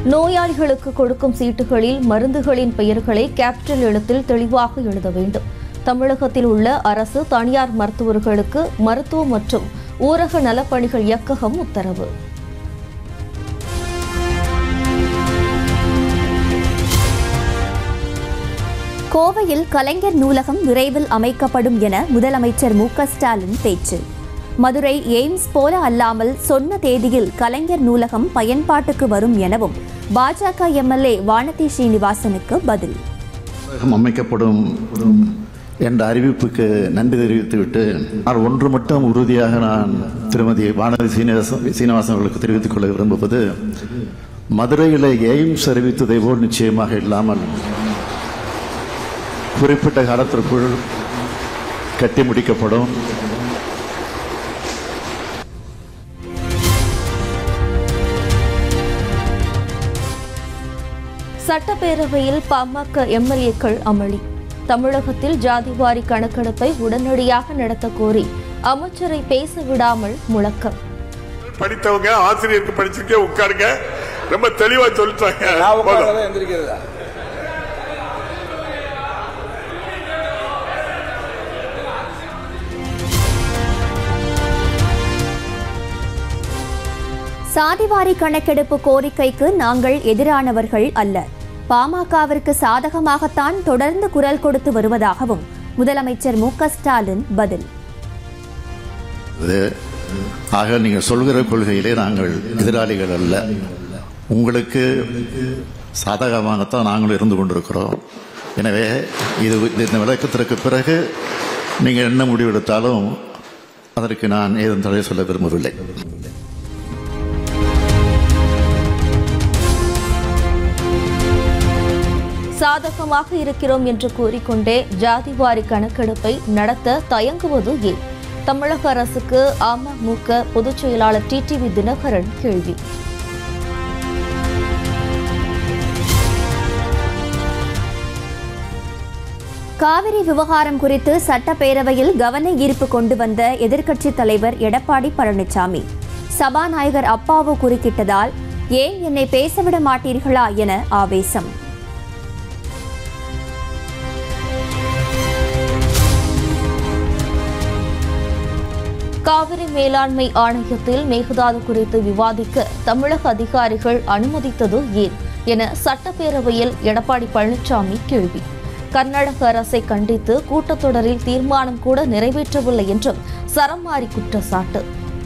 நோயாளிகளுக்கு கொடுக்கும் சீட்டுகளில் மருந்துகளின் பெயர்களை கேபிட்டல் எழுத்தில் தெளிவாக எழுத வேண்டும் தமிழகத்தில் உள்ள அரசு தனியார் மருத்துவர்களுக்கு மருத்துவ மற்றும் ஊரக நலப்பணிகள் இயக்ககம் உத்தரவு கோவையில் கலைஞர் நூலகம் விரைவில் அமைக்கப்படும் என முதலமைச்சர் மு க ஸ்டாலின் பேச்சு மதுரை எய்ம்ஸ் போல அல்லாமல் சொன்ன தேதியில் கலைஞர் நூலகம் பயன்பாட்டுக்கு வரும் எனவும் பாஜக எம்எல்ஏ வானதி ஸ்ரீனிவாசனுக்கு பதில் நூலகம் அமைக்கப்படும் என்ற அறிவிப்புக்கு நன்றி தெரிவித்துவிட்டு ஆனால் ஒன்று மட்டும் உறுதியாக நான் திருமதி வானதி சீனிவாசன் சீனிவாசன் அவர்களுக்கு தெரிவித்துக் கொள்ள விரும்புவது மதுரையில் எய்ம்ஸ் அறிவித்ததை போல் நிச்சயமாக இல்லாமல் குறிப்பிட்ட காலத்திற்குள் கட்டி முடிக்கப்படும் சட்டப்பேரவையில் பாமக எம்எல்ஏக்கள் அமளி தமிழகத்தில் ஜாதிவாரி கணக்கெடுப்பை உடனடியாக நடத்த கோரி அமைச்சரை பேச விடாமல் முழக்கம் படித்தவங்க ஆசிரியருக்கு படிச்சிருக்கே உட்காருங்க ரொம்ப தெளிவா சொல்லிட்டாங்க நான் போதும். உட்கார்றதா எந்திரிக்கிறதா சாதிவாரி கணக்கெடுப்பு கோரிக்கைக்கு நாங்கள் எதிரானவர்கள் அல்ல பாமகவிற்கு சாதகமாகத்தான் தொடர்ந்து குரல் கொடுத்து வருவதாகவும் முதலமைச்சர் மு க ஸ்டாலின் பதில் இது ஆக நீங்கள் சொல்கிற கொள்கையிலே நாங்கள் எதிராளிகள் அல்ல உங்களுக்கு சாதகமாகத்தான் நாங்கள் இருந்து கொண்டிருக்கிறோம் எனவே இது இந்த விளக்கத்திற்கு பிறகு நீங்கள் என்ன முடிவெடுத்தாலும் அதற்கு நான் ஏதும் தடை சொல்ல விரும்பவில்லை சாதகமாக இருக்கிறோம் என்று கூறிக்கொண்டே ஜாதிவாரி கணக்கெடுப்பை நடத்த தயங்குவது ஏன் தமிழக அரசுக்கு அமமுக பொதுச் செயலாளர் டிடிவி தினகரன் கேள்வி காவிரி விவகாரம் குறித்து சட்டப்பேரவையில் கவன ஈர்ப்பு கொண்டு வந்த எதிர்க்கட்சித் தலைவர் எடப்பாடி பழனிசாமி சபாநாயகர் அப்பாவு குறுக்கிட்டதால் ஏன் என்னை பேசவிட மாட்டீர்களா என ஆவேசம் காவிரி மேலாண்மை ஆணையத்தில் மேகதாது குறித்து விவாதிக்க தமிழக அதிகாரிகள் அனுமதித்தது ஏன் என சட்டப்பேரவையில் எடப்பாடி பழனிசாமி கேள்வி கர்நாடக அரசை கண்டித்து கூட்டத்தொடரில் தீர்மானம் கூட நிறைவேற்றவில்லை என்றும் சரமாரி குற்றச்சாட்டு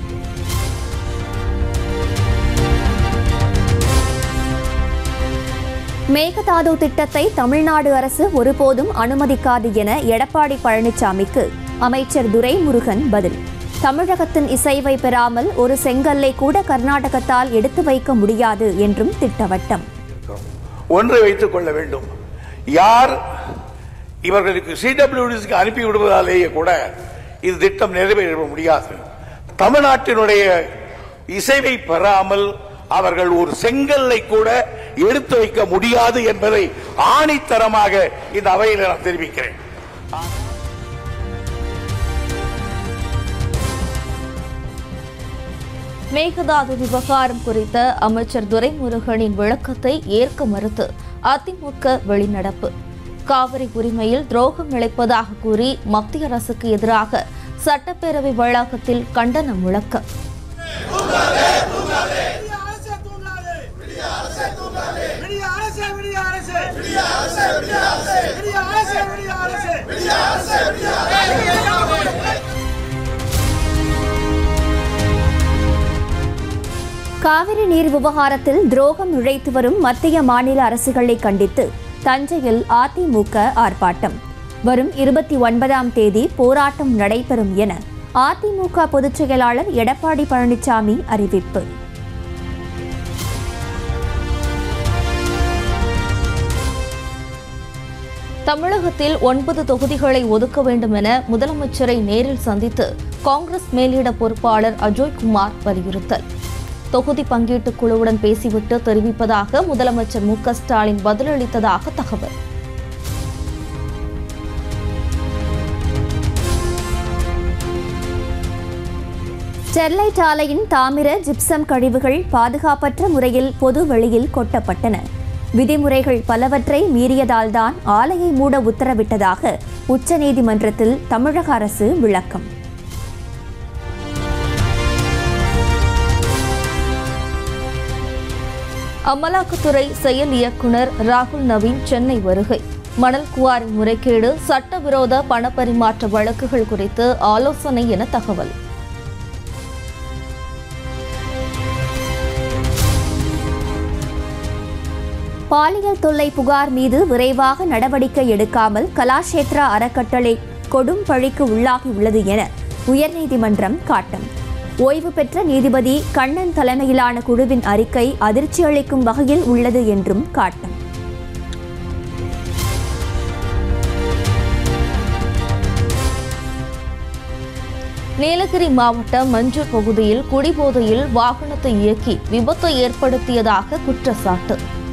மேகதாது திட்டத்தை தமிழ்நாடு அரசு ஒருபோதும் அனுமதிக்காது என எடப்பாடி பழனிசாமிக்கு அமைச்சர் துரைமுருகன் பதில் தமிழகத்தின் இசைவை பெறாமல் ஒரு செங்கல்லை கூட கர்நாடகத்தால் எடுத்து வைக்க முடியாது என்றும் திட்டவட்டம் ஒன்றை வைத்துக் கொள்ள வேண்டும் யார் இவர்களுக்கு சிடபிள்யூடிக்கு அனுப்பி விடுவதாலேயே கூட இது திட்டம் நிறைவேற முடியாது தமிழ்நாட்டினுடைய இசைவை பெறாமல் அவர்கள் ஒரு செங்கல்லை கூட எடுத்து வைக்க முடியாது என்பதை ஆணித்தரமாக இந்த அவையில் நான் தெரிவிக்கிறேன் மேகதாது விவகாரம் குறித்த அமைச்சர் துரைமுருகனின் விளக்கத்தை ஏற்க மறுத்து அதிமுக வெளிநடப்பு காவிரி உரிமையில் துரோகம் இழைப்பதாக கூறி மத்திய அரசுக்கு எதிராக சட்டப்பேரவை வளாகத்தில் கண்டன முழக்கம் விடிய அரசே தூங்காதே விடிய அரசே விடிய அரசே விடிய அரசே விடிய அரசே விடிய அரசே விடிய அரசே விடிய அரசே விடிய அரசே காவிரி நீர் விவகாரத்தில் துரோகம் இழைத்து வரும் மத்திய மாநில அரசுகளை கண்டித்து தஞ்சையில் அதிமுக ஆர்ப்பாட்டம் வரும் இருபத்தி ஒன்பதாம் தேதி போராட்டம் நடைபெறும் என அதிமுக பொதுச் செயலாளர் எடப்பாடி பழனிசாமி அறிவிப்பு தமிழகத்தில் ஒன்பது தொகுதிகளை ஒதுக்க வேண்டும் என முதலமைச்சரை நேரில் சந்தித்து காங்கிரஸ் மேலிட பொறுப்பாளர் அஜோய் குமார் வலியுறுத்தல் தொகுதி பங்கீட்டு குழுவுடன் பேசிவிட்டு தெரிவிப்பதாக முதலமைச்சர் மு க ஸ்டாலின் பதிலளித்ததாக தகவல் ஸ்டெர்லைட் ஆலையின் தாமிர ஜிப்சம் கழிவுகள் பாதுகாப்பற்ற முறையில் பொது வெளியில் கொட்டப்பட்டன விதிமுறைகள் பலவற்றை மீறியதால்தான் ஆலையை மூட உத்தரவிட்டதாக உச்சநீதிமன்றத்தில் தமிழக அரசு விளக்கம் அமலாக்கத்துறை செயல் இயக்குனர் ராகுல் நவீன் சென்னை வருகை மணல் குவாரி முறைகேடு சட்டவிரோத பணப்பரிமாற்ற வழக்குகள் குறித்து ஆலோசனை என தகவல் பாலியல் தொல்லை புகார் மீது விரைவாக நடவடிக்கை எடுக்காமல் கலாஷேத்ரா அறக்கட்டளை கொடும் பழிக்கு உள்ளாகியுள்ளது என உயர்நீதிமன்றம் காட்டம் ஓய்வு பெற்ற நீதிபதி கண்ணன் தலைமையிலான குழுவின் அறிக்கை அதிர்ச்சியளிக்கும் வகையில் உள்ளது என்றும் காட்டம் நீலகிரி மாவட்டம் மஞ்சூர் பகுதியில் குடிபோதையில் வாகனத்தை இயக்கி விபத்தை ஏற்படுத்தியதாக குற்றச்சாட்டு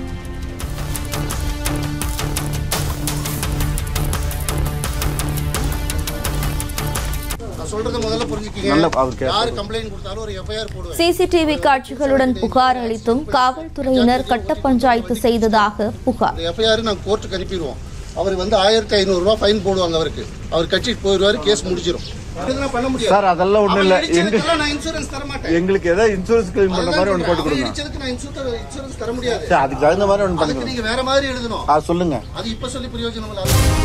நான் சொல்றதை முதல்ல புரிஞ்சுக்கீங்க யாரு கம்ப்ளைண்ட் கொடுத்தாலும் ஒரு எஃப்ஐஆர் போடுவேன் சிசிடிவி காட்சிகளுடன் புகார் அளித்தும் காவல்துறையினர் கட்ட பஞ்சாயத்து செய்ததாக புகார் அந்த எஃப்ஐஆர் நாங்கள் கோர்ட்டுக்கு அனுப்பிடுவோம் அவர் வந்து ஆயிரத்தி ஐநூறுரூவா ஃபைன் போடுவாங்க அவருக்கு அவர் கட்சிட்டு போயிடுவாரு கேஸ் முடிஞ்சிடும் இதெல்லாம் பண்ண முடியாது சார், அதெல்லாம் ஒண்ணும் இல்ல. அவன் இடிச்சதுக்கெல்லாம் நான் இன்சூரன்ஸ் தர மாட்டேன் எங்களுக்கு ஏதாவது இன்சூரன்ஸ் கிளைம் பண்ற மாதிரி ஒன்று போட்டு அவன் கொடுங்க இடிச்சதுக்கு நான் இன்சூரன்ஸ் இன்சூரன்ஸ் தர முடியாது சார் அதுக்கு தகுந்த மாதிரி ஒன்று அதுக்கு பண்ணுங்க நீங்க வேற மாதிரி எழுதணும் ஆ சொல்லுங்க அது இப்ப சொல்லி பிரயோஜனம் இல்லை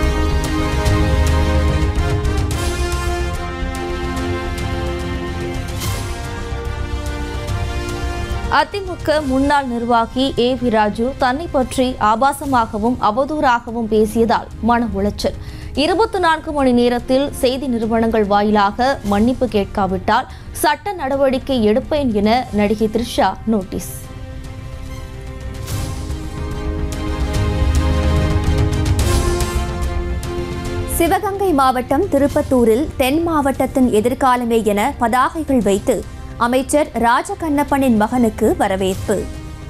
அதிமுக முன்னாள் நிர்வாகி ஏ வி ராஜு தன்னை பற்றி ஆபாசமாகவும் அவதூறாகவும் பேசியதால் மன உளைச்சல் இருபத்தி நான்கு மணி நேரத்தில் செய்தி நிறுவனங்கள் வாயிலாக மன்னிப்பு கேட்காவிட்டால் சட்ட நடவடிக்கை எடுப்பேன் என நடிகை த்ரிஷா நோட்டீஸ் சிவகங்கை மாவட்டம் திருப்பத்தூரில் தென் மாவட்டத்தின் எதிர்காலமே என பதாகைகள் வைத்து அமைச்சர் ராஜகண்ணப்பனின் மகனுக்கு வரவேற்பு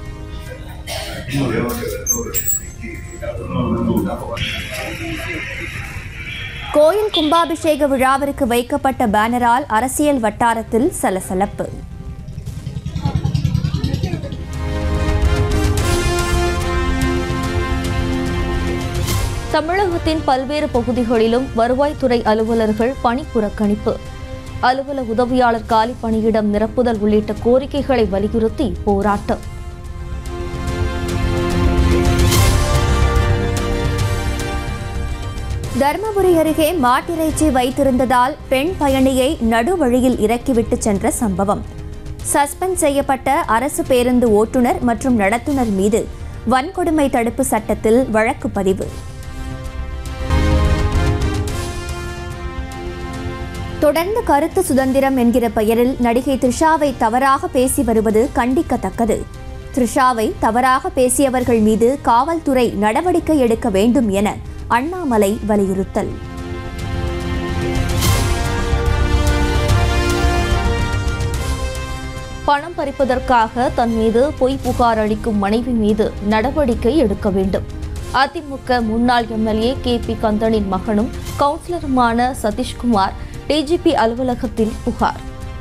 கோயில் கும்பாபிஷேக விழாவிற்கு வைக்கப்பட்ட பேனரால் அரசியல் வட்டாரத்தில் சலசலப்பு தமிழகத்தின் பல்வேறு பகுதிகளிலும் வருவாய்த்துறை அலுவலர்கள் பணி புறக்கணிப்பு அலுவல உதவியாளர் காலி பணியிடம் நிரப்புதல் உள்ளிட்ட கோரிக்கைகளை வலியுறுத்தி போராட்டம் தருமபுரி அருகே மாட்டிறைச்சி வைத்திருந்ததால் பெண் பயணியை நடுவழியில் இறக்கிவிட்டு சென்ற சம்பவம் சஸ்பெண்ட் செய்யப்பட்ட அரசு பேருந்து ஓட்டுநர் மற்றும் நடத்துனர் மீது வன்கொடுமை தடுப்பு சட்டத்தில் வழக்கு பதிவு தொடர்ந்து கருத்து சுதந்திரம் என்கிற பெயரில் நடிகை த்ரிஷாவை தவறாக பேசி வருவது கண்டிக்கத்தக்கது த்ரிஷாவை தவறாக பேசியவர்கள் மீது காவல்துறை நடவடிக்கை எடுக்க வேண்டும் என அண்ணாமலை வலியுறுத்தல் பணம் பறிப்பதற்காக தன் மீது பொய் புகார் அளிக்கும் மனைவி மீது நடவடிக்கை எடுக்க வேண்டும் அதிமுக முன்னாள் எம்எல்ஏ கே பி கந்தனின் மகனும் கவுன்சிலருமான சதீஷ்குமார் டிஜிபி அலுவலகத்தில் புகார்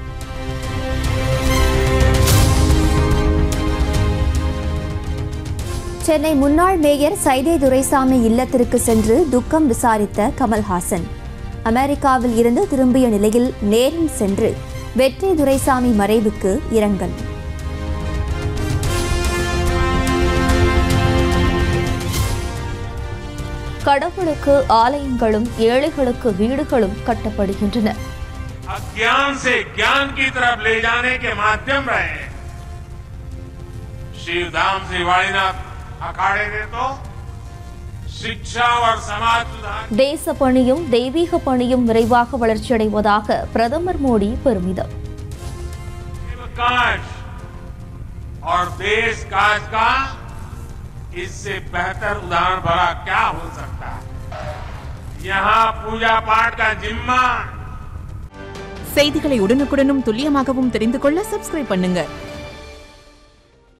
சென்னை முன்னாள் மேயர் சைதே துரைசாமி இல்லத்திற்கு சென்று துக்கம் விசாரித்த கமல்ஹாசன் அமெரிக்காவில் இருந்து திரும்பிய நிலையில் நேரில் சென்று வெற்றி துரைசாமி மறைவுக்கு இரங்கல் கடவுளுக்கு ஆலயங்களும் ஏழைகளுக்கு வீடுகளும் கட்டப்படுகின்றன अज्ञान से ज्ञान की तरफ ले जाने के माध्यम रहे शिवधाम श्री वाणीनाथ अखाड़े ने तो शिक्षा और समाज सुधार தேச பணியும் தெய்வீக பணியும் விரைவாக வளர்ச்சியடைவதாக பிரதமர் மோடி பெருமிதம் काश और देश काज का इससे बेहतर उदाहरण भरा क्या हो सकता है यहाँ पूजा पाठ का जिम्मा செய்திகளை உடனுக்குடனும் துல்லியமாகவும் தெரிந்து கொள்ள சப்ஸ்கிரைப் பண்ணுங்க